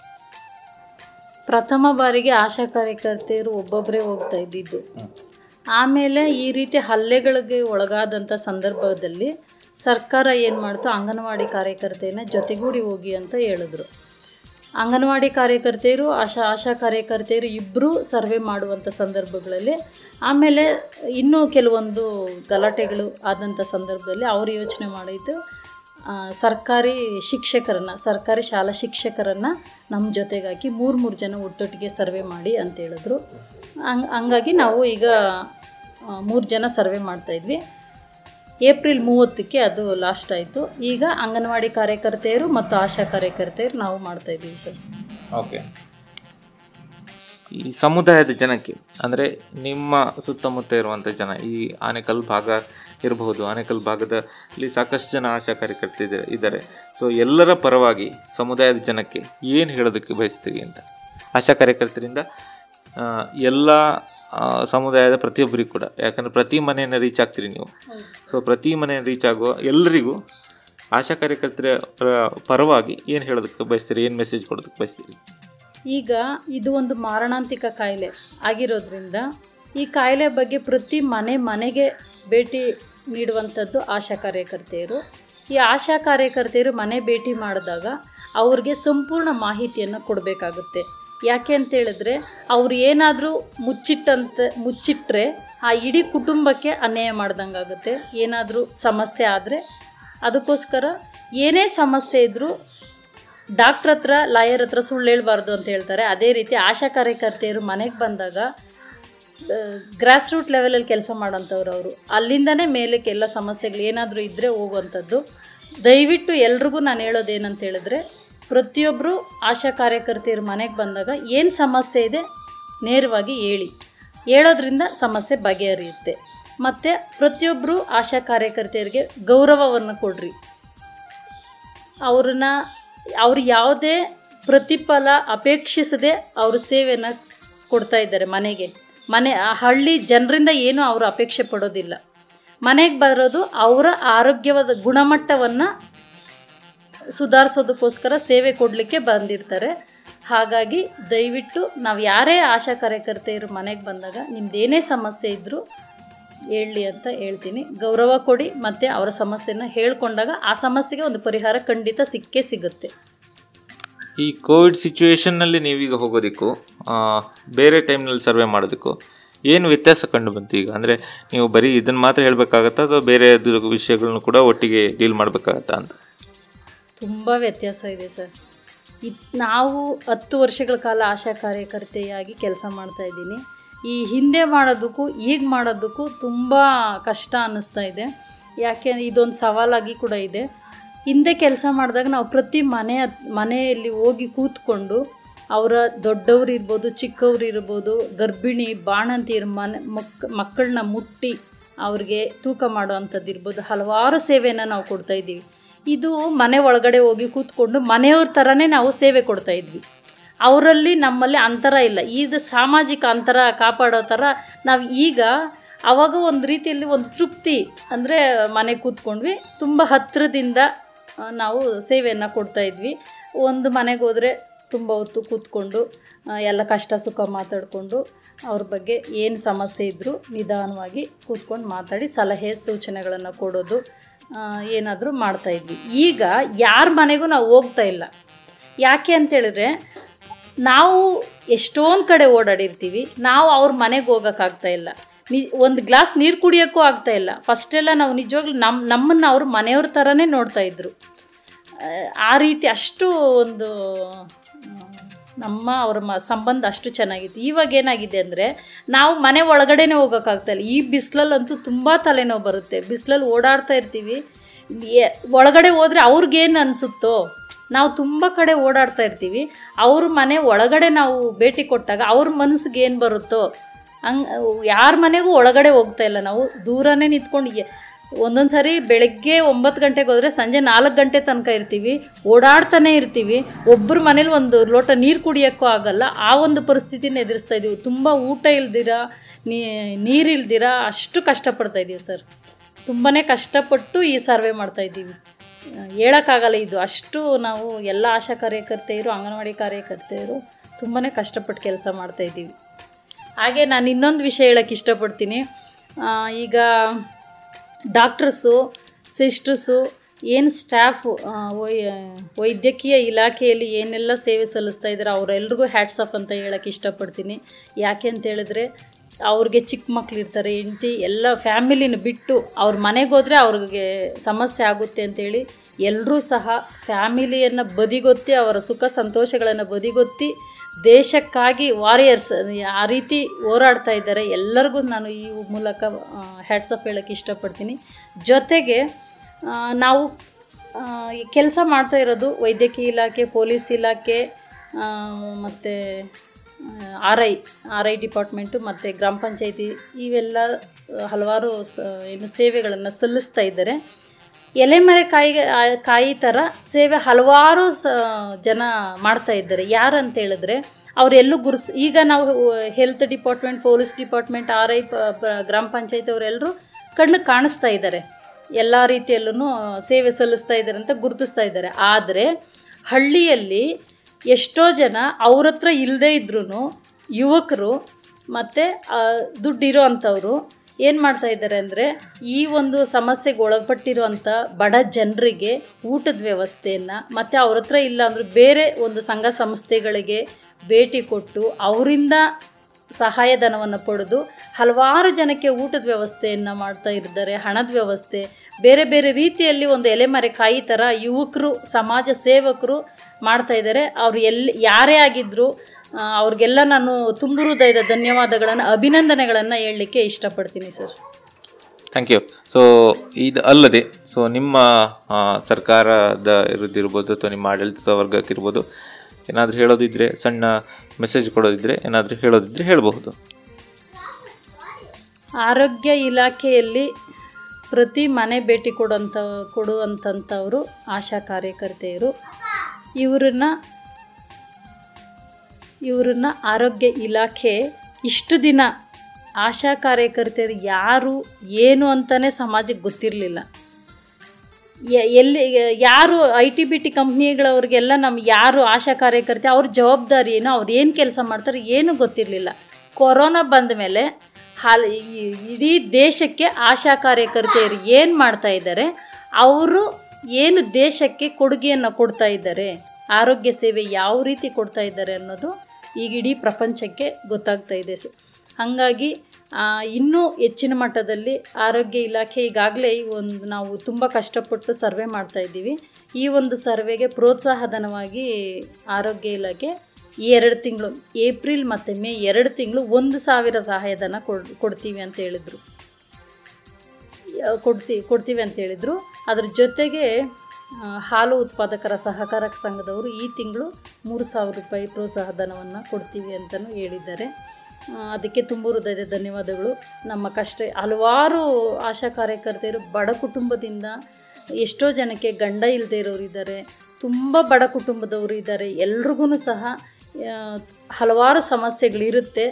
ಪ್ರಥಮ ಬಾರಿಗೆ ಆಶಾ ಕಾರ್ಯಕರ್ತೆಯರು ಒಬ್ಬೊಬ್ಬರೇ ಹೋಗ್ತಾ ಇದ್ದಿದ್ದು ಆಮೇಲೆ ಈ ರೀತಿ ಹಲ್ಲೆಗಳಿಗೆ ಒಳಗಾದಂಥ ಸಂದರ್ಭದಲ್ಲಿ ಸರ್ಕಾರ ಏನು ಮಾಡ್ತು ಅಂಗನವಾಡಿ ಕಾರ್ಯಕರ್ತೆಯನ್ನ ಜೊತೆಗೂಡಿ ಹೋಗಿ ಅಂತ ಹೇಳಿದ್ರು ಅಂಗನವಾಡಿ ಕಾರ್ಯಕರ್ತೆಯರು ಆಶಾ ಆಶಾ ಕಾರ್ಯಕರ್ತೆಯರು ಇಬ್ಬರೂ ಸರ್ವೆ ಮಾಡುವಂಥ ಸಂದರ್ಭಗಳಲ್ಲಿ ಆಮೇಲೆ ಇನ್ನೂ ಕೆಲವೊಂದು ಗಲಾಟೆಗಳು ಆದಂಥ ಸಂದರ್ಭದಲ್ಲಿ ಅವರು ಯೋಚನೆ ಮಾಡಿದ್ದು ಆ, ಸರ್ಕಾರಿ ಶಿಕ್ಷಕರನ್ನು ಸರ್ಕಾರಿ ಶಾಲಾ ಶಿಕ್ಷಕರನ್ನು ನಮ್ಮ ಜೊತೆಗೆ ಹಾಕಿ ಮೂರು ಮೂರು ಜನ ಒಟ್ಟೊಟ್ಟಿಗೆ ಸರ್ವೆ ಮಾಡಿ ಅಂತ ಹೇಳಿದ್ರು ಹಂಗ್ ಹಂಗಾಗಿ ನಾವು ಈಗ ಮೂರು ಜನ ಸರ್ವೆ ಮಾಡ್ತಾಯಿದ್ವಿ ಏಪ್ರಿಲ್ ಮೂವತ್ತಕ್ಕೆ ಅದು ಲಾಸ್ಟ್ ಆಯಿತು ಈಗ ಅಂಗನವಾಡಿ ಕಾರ್ಯಕರ್ತೆಯರು ಮತ್ತು ಆಶಾ ಕಾರ್ಯಕರ್ತೆಯರು ನಾವು ಮಾಡ್ತಾಯಿದ್ದೀವಿ ಸರ್ ಓಕೆ ಈ ಸಮುದಾಯದ ಜನಕ್ಕೆ ಅಂದರೆ ನಿಮ್ಮ ಸುತ್ತಮುತ್ತ ಇರುವಂಥ ಜನ ಈ ಆನೆಕಲ್ ಭಾಗ ಇರಬಹುದು ಆನೆಕಲ್ ಭಾಗದಲ್ಲಿ ಸಾಕಷ್ಟು ಜನ ಆಶಾ ಕಾರ್ಯಕರ್ತರು ಇದ್ದಾರೆ ಇದ್ದಾರೆ ಸೊ ಎಲ್ಲರ ಪರವಾಗಿ ಸಮುದಾಯದ ಜನಕ್ಕೆ ಏನು ಹೇಳೋದಕ್ಕೆ ಬಯಸ್ತೀರಿ ಅಂತ ಆಶಾ ಕಾರ್ಯಕರ್ತರಿಂದ ಆ, ಎಲ್ಲ ಆ, ಸಮುದಾಯದ ಪ್ರತಿಯೊಬ್ಬರಿಗೂ ಕೂಡ ಯಾಕಂದರೆ ಪ್ರತಿ ಮನೆಯನ್ನು ರೀಚ್ ಆಗ್ತೀರಿ ನೀವು ಸೊ ಪ್ರತಿ ಮನೆಯನ್ನು ರೀಚ್ ಆಗುವ ಎಲ್ಲರಿಗೂ ಆಶಾ ಕಾರ್ಯಕರ್ತರ ಪರ- ಪರವಾಗಿ ಏನು ಹೇಳೋದಕ್ಕೆ ಬಯಸ್ತೀರಿ ಏನು ಮೆಸೇಜ್ ಕೊಡೋದಕ್ಕೆ ಬಯಸ್ತೀರಿ ಈಗ ಇದು ಒಂದು ಮಾರಣಾಂತಿಕ ಕಾಯಿಲೆ ಆಗಿರೋದ್ರಿಂದ ಈ ಕಾಯಿಲೆ ಬಗ್ಗೆ ಪ್ರತಿ ಮನೆ ಮನೆಗೆ ಭೇಟಿ ನೀಡುವಂಥದ್ದು ಆಶಾ ಕಾರ್ಯಕರ್ತೆಯರು ಈ ಆಶಾ ಕಾರ್ಯಕರ್ತೆಯರು ಮನೆ ಭೇಟಿ ಮಾಡಿದಾಗ ಅವ್ರಿಗೆ ಸಂಪೂರ್ಣ ಮಾಹಿತಿಯನ್ನು ಕೊಡಬೇಕಾಗುತ್ತೆ ಯಾಕೆ ಅಂತ ಹೇಳಿದ್ರೆ ಅವ್ರು ಏನಾದರೂ ಮುಚ್ಚಿಟ್ಟಂತ ಮುಚ್ಚಿಟ್ರೆ ಆ ಇಡೀ ಕುಟುಂಬಕ್ಕೆ ಅನ್ಯಾಯ ಮಾಡ್ದಂಗೆ ಆಗುತ್ತೆ ಏನಾದರೂ ಸಮಸ್ಯೆ ಆದರೆ ಅದಕ್ಕೋಸ್ಕರ ಏನೇ ಸಮಸ್ಯೆ ಇದ್ದರೂ ಡಾಕ್ಟ್ರ್ ಹತ್ರ ಲಾಯರ್ ಹತ್ರ ಸುಳ್ಳು ಹೇಳ್ಬಾರ್ದು ಅಂತ ಹೇಳ್ತಾರೆ ಅದೇ ರೀತಿ ಆಶಾ ಕಾರ್ಯಕರ್ತೆಯರು ಮನೆಗೆ ಬಂದಾಗ ಗ್ರಾಸ್ ರೂಟ್ ಲೆವೆಲಲ್ಲಿ ಕೆಲಸ ಮಾಡೋಂಥವ್ರು ಅವರು ಅಲ್ಲಿಂದನೇ ಮೇಲಕ್ಕೆ ಎಲ್ಲ ಸಮಸ್ಯೆಗಳು ಏನಾದರೂ ಇದ್ದರೆ ಹೋಗುವಂಥದ್ದು ದಯವಿಟ್ಟು ಎಲ್ರಿಗೂ ನಾನು ಹೇಳೋದೇನಂತ ಹೇಳಿದ್ರೆ ಪ್ರತಿಯೊಬ್ಬರು ಆಶಾ ಕಾರ್ಯಕರ್ತೆಯರು ಮನೆಗೆ ಬಂದಾಗ ಏನು ಸಮಸ್ಯೆ ಇದೆ ನೇರವಾಗಿ ಹೇಳಿ ಹೇಳೋದ್ರಿಂದ ಸಮಸ್ಯೆ ಬಗೆಹರಿಯುತ್ತೆ ಮತ್ತು ಪ್ರತಿಯೊಬ್ಬರು ಆಶಾ ಕಾರ್ಯಕರ್ತೆಯರಿಗೆ ಗೌರವವನ್ನು ಕೊಡ್ರಿ ಅವ್ರನ್ನ ಅವ್ರು ಯಾವುದೇ ಪ್ರತಿಫಲ ಅಪೇಕ್ಷಿಸದೆ ಅವರು ಸೇವೆಯನ್ನು ಕೊಡ್ತಾ ಇದ್ದಾರೆ ಮನೆಗೆ ಮನೆ ಆ ಹಳ್ಳಿ ಜನರಿಂದ ಏನೂ ಅವರು ಅಪೇಕ್ಷೆ ಪಡೋದಿಲ್ಲ ಮನೆಗೆ ಬರೋದು ಅವರ ಆರೋಗ್ಯವಾದ ಗುಣಮಟ್ಟವನ್ನು ಸುಧಾರಿಸೋದಕ್ಕೋಸ್ಕರ ಸೇವೆ ಕೊಡಲಿಕ್ಕೆ ಬಂದಿರ್ತಾರೆ ಹಾಗಾಗಿ ದಯವಿಟ್ಟು ನಾವು ಯಾರೇ ಆಶಾ ಕಾರ್ಯಕರ್ತೆಯರು ಮನೆಗೆ ಬಂದಾಗ ನಿಮ್ದು ಏನೇ ಸಮಸ್ಯೆ ಇದ್ದರೂ ಹೇಳಲಿ ಅಂತ ಹೇಳ್ತೀನಿ ಗೌರವ ಕೊಡಿ ಮತ್ತು ಅವರ ಸಮಸ್ಯೆನ ಹೇಳ್ಕೊಂಡಾಗ ಆ ಸಮಸ್ಯೆಗೆ ಒಂದು ಪರಿಹಾರ ಖಂಡಿತ ಸಿಕ್ಕೇ ಸಿಗುತ್ತೆ ಈ ಕೋವಿಡ್ ಸಿಚುವೇಶನ್ನಲ್ಲಿ ನೀವೀಗ ಹೋಗೋದಕ್ಕೂ ಆ, ಬೇರೆ ಟೈಮ್ನಲ್ಲಿ ಸರ್ವೆ ಮಾಡೋದಕ್ಕೂ ಏನು ವ್ಯತ್ಯಾಸ ಕಂಡು ಬಂತು ಈಗ ಅಂದರೆ ನೀವು ಬರೀ ಇದನ್ನು ಮಾತ್ರ ಹೇಳಬೇಕಾಗತ್ತಾ ಅಥವಾ ಬೇರೆ ವಿಷಯಗಳನ್ನು ಕೂಡ ಒಟ್ಟಿಗೆ ಡೀಲ್ ಮಾಡಬೇಕಾಗತ್ತಾ ಅಂತ ತುಂಬ ವ್ಯತ್ಯಾಸ ಇದೆ ಸರ್ ಇತ್ ನಾವು ಹತ್ತು ವರ್ಷಗಳ ಕಾಲ ಆಶಾ ಕಾರ್ಯಕರ್ತೆಯಾಗಿ ಕೆಲಸ ಮಾಡ್ತಾ ಇದ್ದೀನಿ ಈ ಹಿಂದೆ ಮಾಡೋದಕ್ಕೂ ಈಗ ಮಾಡೋದಕ್ಕೂ ತುಂಬ ಕಷ್ಟ ಅನ್ನಿಸ್ತಾ ಇದೆ ಯಾಕೆ ಇದೊಂದು ಸವಾಲಾಗಿ ಕೂಡ ಇದೆ ಹಿಂದೆ ಕೆಲಸ ಮಾಡಿದಾಗ ನಾವು ಪ್ರತಿ ಮನೆ ಹತ್- ಮನೆಯಲ್ಲಿ ಹೋಗಿ ಕೂತ್ಕೊಂಡು ಅವರ ದೊಡ್ಡವ್ರು ಇರ್ಬೋದು ಚಿಕ್ಕವ್ರು ಇರ್ಬೋದು ಗರ್ಭಿಣಿ ಬಾಣಂತಿಯರು ಮನೆ ಮಕ್ ಮಕ್ಕಳನ್ನ ಮುಟ್ಟಿ ಅವ್ರಿಗೆ ತೂಕ ಮಾಡೋ ಅಂಥದ್ದು ಇರ್ಬೋದು ಹಲವಾರು ಸೇವೆಯನ್ನು ನಾವು ಕೊಡ್ತಾ ಇದ್ದೀವಿ ಇದು ಮನೆ ಒಳಗಡೆ ಹೋಗಿ ಕೂತ್ಕೊಂಡು ಮನೆಯವ್ರ ಥರನೇ ನಾವು ಸೇವೆ ಕೊಡ್ತಾ ಇದ್ವಿ ಅವರಲ್ಲಿ ನಮ್ಮಲ್ಲಿ ಅಂತರ ಇಲ್ಲ ಇದು ಸಾಮಾಜಿಕ ಅಂತರ ಕಾಪಾಡೋ ಥರ ನಾವು ಈಗ ಅವಾಗ ಒಂದು ರೀತಿಯಲ್ಲಿ ಒಂದು ತೃಪ್ತಿ ಅಂದರೆ ಮನೆ ಕೂತ್ಕೊಂಡ್ವಿ ತುಂಬ ಹತ್ತಿರದಿಂದ ಆ, ನಾವು ಸೇವೆಯನ್ನು ಕೊಡ್ತಾ ಇದ್ವಿ ಒಂದು ಮನೆಗೆ ಹೋದರೆ ತುಂಬ ಹೊತ್ತು ಕೂತ್ಕೊಂಡು ಆ, ಎಲ್ಲ ಕಷ್ಟ ಸುಖ ಮಾತಾಡಿಕೊಂಡು ಅವ್ರ ಬಗ್ಗೆ ಏನು ಸಮಸ್ಯೆ ಇದ್ದರೂ ನಿಧಾನವಾಗಿ ಕೂತ್ಕೊಂಡು ಮಾತಾಡಿ ಸಲಹೆ ಸೂಚನೆಗಳನ್ನು ಕೊಡೋದು ಏನಾದರೂ ಮಾಡ್ತಾಯಿದ್ವಿ ಈಗ ಯಾರ ಮನೆಗೂ ನಾವು ಹೋಗ್ತಾ ಇಲ್ಲ ಯಾಕೆ ಅಂತೇಳಿದ್ರೆ ನಾವು ಎಷ್ಟೊಂದು ಕಡೆ ಓಡಾಡಿರ್ತೀವಿ ನಾವು ಅವ್ರ ಮನೆಗೆ ಹೋಗೋಕ್ಕಾಗ್ತಾ ಇಲ್ಲ ನಿ ಒಂದು ಗ್ಲಾಸ್ ನೀರು ಕುಡಿಯೋಕ್ಕೂ ಆಗ್ತಾ ಇಲ್ಲ ಫಸ್ಟೆಲ್ಲ ನಾವು ನಿಜವಾಗ್ಲೂ ನಮ್ಮ ನಮ್ಮನ್ನು ಅವ್ರ ಮನೆಯವ್ರ ಥರನೇ ನೋಡ್ತಾ ಇದ್ರು ಆ, ಆ ರೀತಿ ಅಷ್ಟು ಒಂದು ಆ, ನಮ್ಮ ಅವ್ರ ಮ ಸಂಬಂಧ ಅಷ್ಟು ಚೆನ್ನಾಗಿತ್ತು ಇವಾಗ ಏನಾಗಿದೆ ಅಂದರೆ ನಾವು ಮನೆ ಒಳಗಡೆನೇ ಹೋಗೋಕ್ಕಾಗ್ತಾಯಿಲ್ಲ ಈ ಬಿಸಿಲಲ್ಲಂತೂ ತುಂಬ ತಲೆನೋವು ಬರುತ್ತೆ ಬಿಸಿಲಲ್ಲಿ ಓಡಾಡ್ತಾ ಇರ್ತೀವಿ ಏ- ಒಳಗಡೆ ಹೋದರೆ ಅವ್ರಿಗೇನು ಅನಿಸುತ್ತೋ ನಾವು ತುಂಬ ಕಡೆ ಓಡಾಡ್ತಾ ಇರ್ತೀವಿ ಅವ್ರ ಮನೆ ಒಳಗಡೆ ನಾವು ಭೇಟಿ ಕೊಟ್ಟಾಗ ಅವ್ರ ಮನಸ್ಸಿಗೆ ಏನು ಬರುತ್ತೋ ಹಂಗೆ ಯಾರ ಮನೆಗೂ ಒಳಗಡೆ ಹೋಗ್ತಾ ಇಲ್ಲ ನಾವು ದೂರನೇ ನಿಂತ್ಕೊಂಡು ಎ- ಒಂದೊಂದು ಸರಿ ಬೆಳಗ್ಗೆ ಒಂಬತ್ತು ಗಂಟೆಗೆ ಹೋದರೆ ಸಂಜೆ ನಾಲ್ಕು ಗಂಟೆ ತನಕ ಇರ್ತೀವಿ ಓಡಾಡ್ತಾನೆ ಇರ್ತೀವಿ ಒಬ್ಬರ ಮನೇಲಿ ಒಂದು ಲೋಟ ನೀರು ಕುಡಿಯೋಕ್ಕೂ ಆಗಲ್ಲ ಆ ಒಂದು ಪರಿಸ್ಥಿತಿನ ಎದುರಿಸ್ತಾ ಇದ್ದೀವಿ ತುಂಬ ಊಟ ಇಲ್ದಿರ ನೀರು ಇಲ್ದಿರ ಅಷ್ಟು ಕಷ್ಟಪಡ್ತಾ ಇದ್ದೀವಿ ಸರ್ ತುಂಬಾ ಕಷ್ಟಪಟ್ಟು ಈ ಸರ್ವೆ ಮಾಡ್ತಾ ಇದ್ದೀವಿ ಹೇಳೋಕ್ಕಾಗಲ್ಲ ಇದು ಅಷ್ಟು ನಾವು ಎಲ್ಲ ಆಶಾ ಕಾರ್ಯಕರ್ತೆಯರು ಅಂಗನವಾಡಿ ಕಾರ್ಯಕರ್ತೆಯರು ತುಂಬಾ ಕಷ್ಟಪಟ್ಟು ಕೆಲಸ ಮಾಡ್ತಾ ಇದ್ದೀವಿ ಹಾಗೆ ನಾನು ಇನ್ನೊಂದು ವಿಷಯ ಹೇಳೋಕ್ಕೆ ಇಷ್ಟಪಡ್ತೀನಿ ಆ, ಈಗ ಡಾಕ್ಟ್ರಸ್ಸು ಸಿಸ್ಟರ್ಸು ಏನು ಸ್ಟಾಫು ವೈ ವೈದ್ಯಕೀಯ ಇಲಾಖೆಯಲ್ಲಿ ಏನೆಲ್ಲ ಸೇವೆ ಸಲ್ಲಿಸ್ತಾ ಇದ್ದಾರೆ ಅವರೆಲ್ರಿಗೂ ಹ್ಯಾಟ್ಸ್ ಆಫ್ ಅಂತ ಹೇಳೋಕ್ಕೆ ಇಷ್ಟಪಡ್ತೀನಿ ಯಾಕೆ ಅಂತ ಹೇಳಿದ್ರೆ ಅವ್ರಿಗೆ ಚಿಕ್ಕ ಮಕ್ಳು ಇರ್ತಾರೆ ಹೆಂಡ್ತಿ ಎಲ್ಲ ಫ್ಯಾಮಿಲಿನ ಬಿಟ್ಟು ಅವ್ರ ಮನೆಗೆ ಹೋದರೆ ಅವ್ರಿಗೆ ಸಮಸ್ಯೆ ಆಗುತ್ತೆ ಅಂತೇಳಿ ಎಲ್ಲರೂ ಸಹ ಫ್ಯಾಮಿಲಿಯನ್ನು ಬದಿಗೊತ್ತಿ ಅವರ ಸುಖ ಸಂತೋಷಗಳನ್ನು ಬದಿಗೊತ್ತಿ ದೇಶಕ್ಕಾಗಿ ವಾರಿಯರ್ಸ್ ಆ ರೀತಿ ಹೋರಾಡ್ತಾ ಇದ್ದಾರೆ ಎಲ್ಲರಿಗೂ ನಾನು ಈ ಮೂಲಕ ಹ್ಯಾಟ್ಸಪ್ ಹೇಳೋಕ್ಕೆ ಇಷ್ಟಪಡ್ತೀನಿ ಜೊತೆಗೆ ಆ, ನಾವು ಕೆಲಸ ಮಾಡ್ತಾ ಇರೋದು ವೈದ್ಯಕೀಯ ಇಲಾಖೆ ಪೊಲೀಸ್ ಇಲಾಖೆ ಮತ್ತು R I R I department ಮತ್ತು ಗ್ರಾಮ ಪಂಚಾಯಿತಿ ಇವೆಲ್ಲ ಹಲವಾರು ಸ ಏನು ಸೇವೆಗಳನ್ನು ಸಲ್ಲಿಸ್ತಾ ಇದ್ದಾರೆ ಎಲೆಮರೆ ಕಾಯಿ ಆ- ಕಾಯಿ ಥರ ಸೇವೆ ಹಲವಾರು ಸ ಜನ ಮಾಡ್ತಾ ಇದ್ದಾರೆ ಯಾರು ಅಂತ ಹೇಳಿದ್ರೆ ಅವರೆಲ್ಲೂ ಗುರ್ಸ್ ಈಗ ನಾವು health department police department R I ಗ್ರಾಮ ಪಂಚಾಯತ್ ಅವರೆಲ್ಲರೂ ಕಣ್ಣು ಕಾಣಿಸ್ತಾ ಇದ್ದಾರೆ ಎಲ್ಲ ರೀತಿಯಲ್ಲೂ ಸೇವೆ ಸಲ್ಲಿಸ್ತಾ ಇದ್ದಾರೆ ಅಂತ ಗುರುತಿಸ್ತಾ ಇದ್ದಾರೆ ಆದರೆ ಹಳ್ಳಿಯಲ್ಲಿ ಎಷ್ಟೋ ಜನ ಅವ್ರ ಹತ್ರ ಇಲ್ಲದೇ ಇದ್ರೂ ಯುವಕರು ಮತ್ತು ದುಡ್ಡಿರೋ ಅಂಥವ್ರು ಏನು ಮಾಡ್ತಾ ಇದ್ದಾರೆ ಅಂದರೆ ಈ ಒಂದು ಸಮಸ್ಯೆಗೆ ಒಳಪಟ್ಟಿರುವಂಥ ಬಡ ಜನರಿಗೆ ಊಟದ ವ್ಯವಸ್ಥೆಯನ್ನು ಮತ್ತು ಅವ್ರ ಹತ್ರ ಇಲ್ಲ ಅಂದರೂ ಬೇರೆ ಒಂದು ಸಂಘ ಸಂಸ್ಥೆಗಳಿಗೆ ಭೇಟಿ ಕೊಟ್ಟು ಅವರಿಂದ ಸಹಾಯಧನವನ್ನು ಪಡೆದು ಹಲವಾರು ಜನಕ್ಕೆ ಊಟದ ವ್ಯವಸ್ಥೆಯನ್ನು ಮಾಡ್ತಾ ಇದ್ದಾರೆ ಹಣದ ವ್ಯವಸ್ಥೆ ಬೇರೆ ಬೇರೆ ರೀತಿಯಲ್ಲಿ ಒಂದು ಎಲೆಮರೆ ಕಾಯಿ ಥರ ಯುವಕರು ಸಮಾಜ ಸೇವಕರು ಮಾಡ್ತಾ ಇದ್ದಾರೆ ಅವ್ರು ಎಲ್ಲಿ ಯಾರೇ ಆಗಿದ್ದರೂ ಆ, ಅವ್ರಿಗೆಲ್ಲ ನಾನು ತುಂಬ ಹೃದಯದ ಧನ್ಯವಾದಗಳನ್ನು ಅಭಿನಂದನೆಗಳನ್ನು ಹೇಳಲಿಕ್ಕೆ ಇಷ್ಟಪಡ್ತೀನಿ ಸರ್ ಥ್ಯಾಂಕ್ ಯು ಸೊ ಇದು ಅಲ್ಲದೆ ಸೊ ನಿಮ್ಮ ಆ, ಸರ್ಕಾರದ ಇರೋದಿರ್ಬೋದು ಅಥವಾ ನಿಮ್ಮ ಆಡಳಿತ ವರ್ಗಕ್ಕಿರ್ಬೋದು ಏನಾದರೂ ಹೇಳೋದಿದ್ರೆ ಸಣ್ಣ ಮೆಸೇಜ್ ಕೊಡೋದಿದ್ರೆ ಏನಾದರೂ ಹೇಳೋದಿದ್ರೆ ಹೇಳಬಹುದು ಆರೋಗ್ಯ ಇಲಾಖೆಯಲ್ಲಿ ಪ್ರತಿ ಮನೆ ಭೇಟಿ ಕೊಡೋಂಥ ಕೊಡುವಂಥವರು ಆಶಾ ಕಾರ್ಯಕರ್ತೆಯರು ಇವರನ್ನ ಇವರನ್ನ ಆರೋಗ್ಯ ಇಲಾಖೆ ಇಷ್ಟು ದಿನ ಆಶಾ ಕಾರ್ಯಕರ್ತೆಯರು ಯಾರು ಏನು ಅಂತಲೇ ಸಮಾಜಕ್ಕೆ ಗೊತ್ತಿರಲಿಲ್ಲ ಯ- ಎಲ್ಲಿ ಯಾರು ಐ ಟಿ ಬಿ ಟಿ ಕಂಪ್ನಿಗಳವ್ರಿಗೆಲ್ಲ ನಮ್ಮ ಯಾರು ಆಶಾ ಕಾರ್ಯಕರ್ತೆ ಅವ್ರ ಜವಾಬ್ದಾರಿ ಏನು ಅವ್ರು ಏನು ಕೆಲಸ ಮಾಡ್ತಾರೆ ಏನು ಗೊತ್ತಿರಲಿಲ್ಲ ಕೊರೋನಾ ಬಂದ ಮೇಲೆ ಹಾಲ್ ಈ- ಇಡೀ ದೇಶಕ್ಕೆ ಆಶಾ ಕಾರ್ಯಕರ್ತೆಯರು ಏನು ಮಾಡ್ತಾ ಇದ್ದಾರೆ ಅವರು ಏನು ದೇಶಕ್ಕೆ ಕೊಡುಗೆಯನ್ನು ಕೊಡ್ತಾ ಇದ್ದಾರೆ ಆರೋಗ್ಯ ಸೇವೆ ಯಾವ ರೀತಿ ಕೊಡ್ತಾ ಇದ್ದಾರೆ ಅನ್ನೋದು ಈಗ ಇಡೀ ಪ್ರಪಂಚಕ್ಕೆ ಗೊತ್ತಾಗ್ತಾ ಇದೆ ಸ ಹಾಗಾಗಿ ಆ, ಇನ್ನೂ ಹೆಚ್ಚಿನ ಮಟ್ಟದಲ್ಲಿ ಆರೋಗ್ಯ ಇಲಾಖೆ ಈಗಾಗಲೇ ಈ ಒಂದು ನಾವು ತುಂಬ ಕಷ್ಟಪಟ್ಟು ಸರ್ವೆ ಮಾಡ್ತಾ ಇದ್ದೀವಿ ಈ ಒಂದು ಸರ್ವೆಗೆ ಪ್ರೋತ್ಸಾಹಧನವಾಗಿ ಆರೋಗ್ಯ ಇಲಾಖೆ ಈ ಎರಡು ತಿಂಗಳು ಏಪ್ರಿಲ್ ಮತ್ತು ಮೇ ಎರಡು ತಿಂಗಳು ಒಂದು ಸಾವಿರ ಸಹಾಯಧನ ಕೊಡ್ ಕೊಡ್ತೀವಿ ಅಂತ ಹೇಳಿದರು ಕೊಡ್ತಿ ಕೊಡ್ತೀವಿ ಅಂತ ಹೇಳಿದರು ಅದ್ರ ಜೊತೆಗೆ ಆ, ಹಾಲು ಉತ್ಪಾದಕರ ಸಹಕಾರ ಸಂಘದವರು ಈ ತಿಂಗಳು ಮೂರು ಸಾವಿರ ರೂಪಾಯಿ ಪ್ರೋತ್ಸಾಹಧನವನ್ನು ಕೊಡ್ತೀವಿ ಅಂತಲೂ ಹೇಳಿದ್ದಾರೆ ಆ, ಅದಕ್ಕೆ ತುಂಬ ಹೃದಯದ ಧನ್ಯವಾದಗಳು ನಮ್ಮ ಕಷ್ಟ ಹಲವಾರು ಆಶಾ ಕಾರ್ಯಕರ್ತೆಯರು ಬಡ ಕುಟುಂಬದಿಂದ ಎಷ್ಟೋ ಜನಕ್ಕೆ ಗಂಡ ಇಲ್ಲದೆ ಇರೋರು ಇದ್ದಾರೆ ತುಂಬ ಬಡ ಕುಟುಂಬದವರು ಇದ್ದಾರೆ ಎಲ್ರಿಗೂ ಸಹ ಆ, ಹಲವಾರು ಸಮಸ್ಯೆಗಳಿರುತ್ತೆ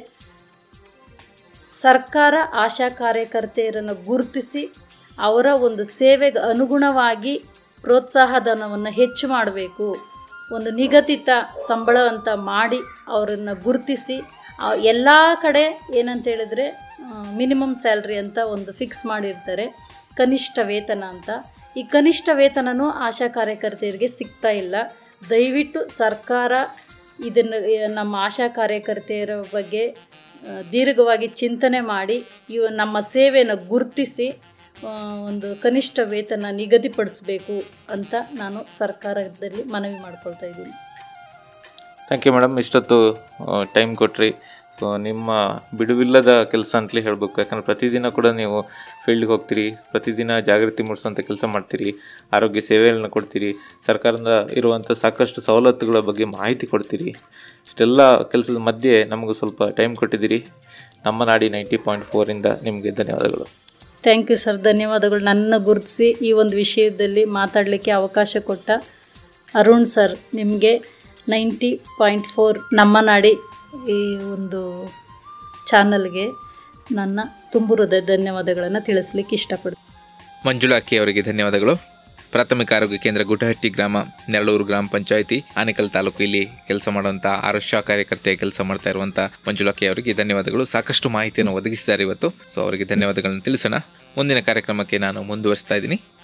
ಸರ್ಕಾರ ಆಶಾ ಕಾರ್ಯಕರ್ತೆಯರನ್ನು ಗುರುತಿಸಿ ಅವರ ಒಂದು ಸೇವೆಗೆ ಅನುಗುಣವಾಗಿ ಪ್ರೋತ್ಸಾಹಧನವನ್ನು ಹೆಚ್ಚು ಮಾಡಬೇಕು ಒಂದು ನಿಗದಿತ ಸಂಬಳ ಅಂತ ಮಾಡಿ ಅವರನ್ನು ಗುರುತಿಸಿ ಎಲ್ಲ ಕಡೆ ಏನಂತ ಹೇಳಿದ್ರೆ ಮಿನಿಮಮ್ ಸ್ಯಾಲ್ರಿ ಅಂತ ಒಂದು ಫಿಕ್ಸ್ ಮಾಡಿರ್ತಾರೆ ಕನಿಷ್ಠ ವೇತನ ಅಂತ ಈ ಕನಿಷ್ಠ ವೇತನನೂ ಆಶಾ ಕಾರ್ಯಕರ್ತೆಯರಿಗೆ ಸಿಗ್ತಾ ಇಲ್ಲ ದಯವಿಟ್ಟು ಸರ್ಕಾರ ಇದನ್ನು ನಮ್ಮ ಆಶಾ ಕಾರ್ಯಕರ್ತೆಯರ ಬಗ್ಗೆ ಆ, ದೀರ್ಘವಾಗಿ ಚಿಂತನೆ ಮಾಡಿ ಇವ ನಮ್ಮ ಸೇವೆಯನ್ನು ಗುರುತಿಸಿ ಆ, ಒಂದು ಕನಿಷ್ಠ ವೇತನ ನಿಗದಿಪಡಿಸಬೇಕು ಅಂತ ನಾನು ಸರ್ಕಾರದಲ್ಲಿ ಮನವಿ ಮಾಡ್ಕೊಳ್ತಾ ಇದ್ದೀನಿ ಥ್ಯಾಂಕ್ ಯು ಮೇಡಮ್ ಇಷ್ಟೊತ್ತು ಟೈಮ್ ಕೊಟ್ರಿ ಸೊ ನಿಮ್ಮ ಬಿಡುವಿಲ್ಲದ ಕೆಲಸ ಅಂತಲೇ ಹೇಳಬೇಕು ಯಾಕಂದ್ರೆ ಪ್ರತಿದಿನ ಕೂಡ ನೀವು ಫೀಲ್ಡ್ಗೆ ಹೋಗ್ತೀರಿ ಪ್ರತಿದಿನ ಜಾಗೃತಿ ಮೂಡಿಸುವಂಥ ಕೆಲಸ ಮಾಡ್ತೀರಿ ಆರೋಗ್ಯ ಸೇವೆಗಳನ್ನ ಕೊಡ್ತೀರಿ ಸರ್ಕಾರದಿಂದ ಇರುವಂಥ ಸಾಕಷ್ಟು ಸವಲತ್ತುಗಳ ಬಗ್ಗೆ ಮಾಹಿತಿ ಕೊಡ್ತೀರಿ ಇಷ್ಟೆಲ್ಲ ಕೆಲಸದ ಮಧ್ಯೆ ನಮಗೂ ಸ್ವಲ್ಪ ಟೈಮ್ ಕೊಟ್ಟಿದ್ದೀರಿ ನಮ್ಮ ನಾಡಿ ನೈಂಟಿ ಪಾಯಿಂಟ್ ಫೋರಿಂದ ನಿಮಗೆ ಧನ್ಯವಾದಗಳು ಥ್ಯಾಂಕ್ ಯು ಸರ್ ಧನ್ಯವಾದಗಳು ನನ್ನ ಗುರುತಿಸಿ ಈ ಒಂದು ವಿಷಯದಲ್ಲಿ ಮಾತಾಡಲಿಕ್ಕೆ ಅವಕಾಶ ಕೊಟ್ಟ ಅರುಣ್ ಸರ್ ನಿಮಗೆ ನೈಂಟಿ ಪಾಯಿಂಟ್ ಫೋರ್ ನಮ್ಮ ನಾಡಿ ಈ ಒಂದು ಚಾನಲ್ಗೆ ನನ್ನ ತುಂಬು ಹೃದಯ ಧನ್ಯವಾದಗಳನ್ನು ತಿಳಿಸ್ಲಿಕ್ಕೆ ಇಷ್ಟಪಡ್ತೀನಿ ಮಂಜುಳಾ ಅಕ್ಕಿ ಅವರಿಗೆ ಧನ್ಯವಾದಗಳು ಪ್ರಾಥಮಿಕ ಆರೋಗ್ಯ ಕೇಂದ್ರ ಗುಟಹಟ್ಟಿ ಗ್ರಾಮ ನೆರಳೂರು ಗ್ರಾಮ ಪಂಚಾಯಿತಿ ಆನೇಕಲ್ ತಾಲೂಕು ಇಲ್ಲಿ ಕೆಲಸ ಮಾಡುವಂಥ ಆರೋಗ್ಯ ಕಾರ್ಯಕರ್ತೆ ಕೆಲಸ ಮಾಡ್ತಾ ಇರುವಂಥ ಮಂಜುಳಾ ಅಕ್ಕಿ ಅವರಿಗೆ ಧನ್ಯವಾದಗಳು ಸಾಕಷ್ಟು ಮಾಹಿತಿಯನ್ನು ಒದಗಿಸಿದ್ದಾರೆ ಇವತ್ತು ಸೊ ಅವರಿಗೆ ಧನ್ಯವಾದಗಳನ್ನು ತಿಳಿಸೋಣ ಮುಂದಿನ ಕಾರ್ಯಕ್ರಮಕ್ಕೆ ನಾನು ಮುಂದುವರಿಸ್ತಾ ಇದ್ದೀನಿ